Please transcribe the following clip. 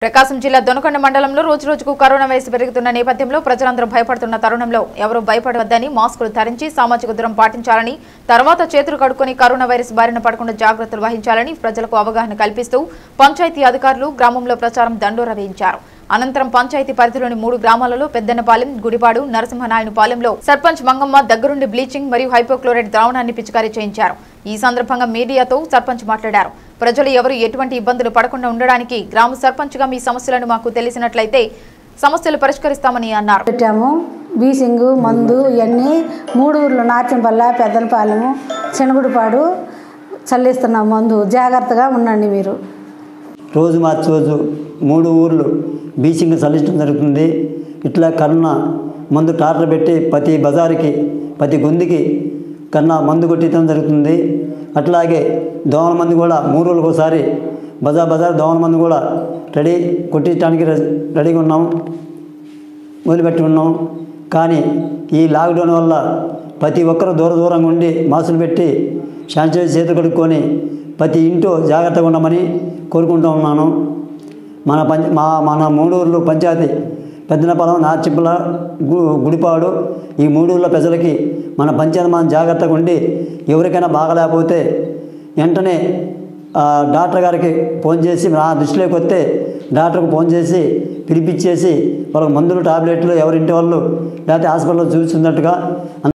ప్రకాశం జిల్లా దొనకొండ మండలంలో రోజు రోజుకు కరోనా వైరస్ పెరుగుతున్న నేపథ్యంలో ప్రజలందరూ భయపడుతున్న తరుణంలో ఎవరూ భయపడవద్దని మాస్కులు ధరించి సామాజిక దూరం పాటించాలని తర్వాత చేతులు కడుక్కొని కరోనా వైరస్ బారిన పడకుండా జాగ్రత్తలు వహించాలని ప్రజలకు అవగాహన కల్పిస్తూ పంచాయతీ అధికారులు గ్రామంలో ప్రచారం దండోర వేయించారు అనంతరం పంచాయతీ పరిధిలోని మూడు గ్రామాలలో పెద్దన్నపాలెం గుడిపాడు నరసింహనాయుడుపాలెంలో సర్పంచ్ మంగమ్మ దగ్గరుండి బ్లీచింగ్ మరియు హైపోక్లోరైడ్ ద్రావణాన్ని పిచికారీ చేయించారు ఈ సందర్భంగా మీడియాతో సర్పంచ్ మాట్లాడారు ప్రజలు ఎవరు ఎటువంటి ఇబ్బందులు పడకుండా ఉండడానికి గ్రామ సర్పంచ్గా మీ సమస్యలను మాకు తెలిసినట్లయితే సమస్యలు పరిష్కరిస్తామని అన్నారు పెట్టాము బీసింగు మందు ఇవన్నీ మూడు ఊర్లు నాట్యంపల్ల పెద్దనపాలెము శనగుడిపాడు చల్లిస్తున్నాం మందు జాగ్రత్తగా ఉండండి మీరు రోజు మార్చి రోజు మూడు ఊర్లు బీచింగ్ చల్లించడం జరుగుతుంది ఇట్లా కరోనా మందు టాటర్ పెట్టి ప్రతి బజారుకి ప్రతి గుందికి కన్నా మందు కొట్టించడం జరుగుతుంది అట్లాగే దోమల మందు కూడా మూడు రోజులకు ఒకసారి బజార్ బజార్ దోమల మందు కూడా రెడీ కొట్టించడానికి రె- రెడీగా ఉన్నాం మొదలుపెట్టి ఉన్నాం కానీ ఈ లాక్డౌన్ వల్ల ప్రతి ఒక్కరు దూర దూరంగా ఉండి మాసులు పెట్టి శానిటైజర్ చేతులు కడుక్కొని ప్రతి ఇంట్లో జాగ్రత్తగా ఉండమని కోరుకుంటూ ఉన్నాను మన పంచ మా మన మూడూరులో పంచాయతీ పెద్దనపాలెం నార్చిప్పల గు గుడిపాడు ఈ మూడూరుల ప్రజలకి మన పంచాయతీ మనం జాగ్రత్తగా ఉండి ఎవరికైనా బాగలేకపోతే వెంటనే ఆ, డాక్టర్ గారికి ఫోన్ చేసి నా దృష్టిలోకి వస్తే డాక్టర్కి ఫోన్ చేసి పిలిపించేసి వాళ్ళకి మందులు టాబ్లెట్లు ఎవరింటి వాళ్ళు లేకపోతే హాస్పిటల్లో చూస్తున్నట్టుగా